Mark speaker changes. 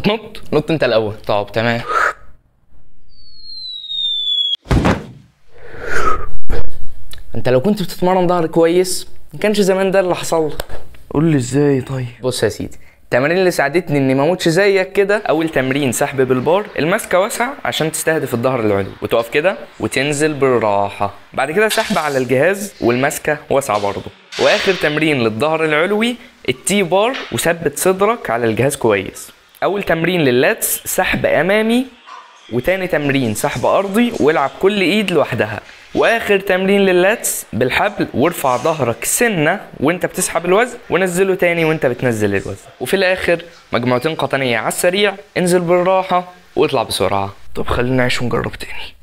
Speaker 1: هتنط نط انت الاول طب تمام انت لو كنت بتتمرن ظهر كويس ما كانش زمان ده اللي حصل لك
Speaker 2: قول لي ازاي طيب
Speaker 1: بص يا سيدي التمارين اللي ساعدتني اني ما اموتش زيك كده اول تمرين سحب بالبار الماسكه واسعه عشان تستهدف الظهر العلوي وتقف كده وتنزل بالراحه بعد كده سحب على الجهاز والماسكه واسعه برضه واخر تمرين للظهر العلوي التي بار وثبت صدرك على الجهاز كويس اول تمرين لللاتس سحب امامي وتاني تمرين سحب ارضي والعب كل ايد لوحدها واخر تمرين لللاتس بالحبل وارفع ظهرك سنه وانت بتسحب الوزن ونزله تاني وانت بتنزل الوزن وفي الاخر مجموعتين قطنيه على السريع انزل بالراحه واطلع بسرعه
Speaker 2: طب خلينا نعيش ونجرب تاني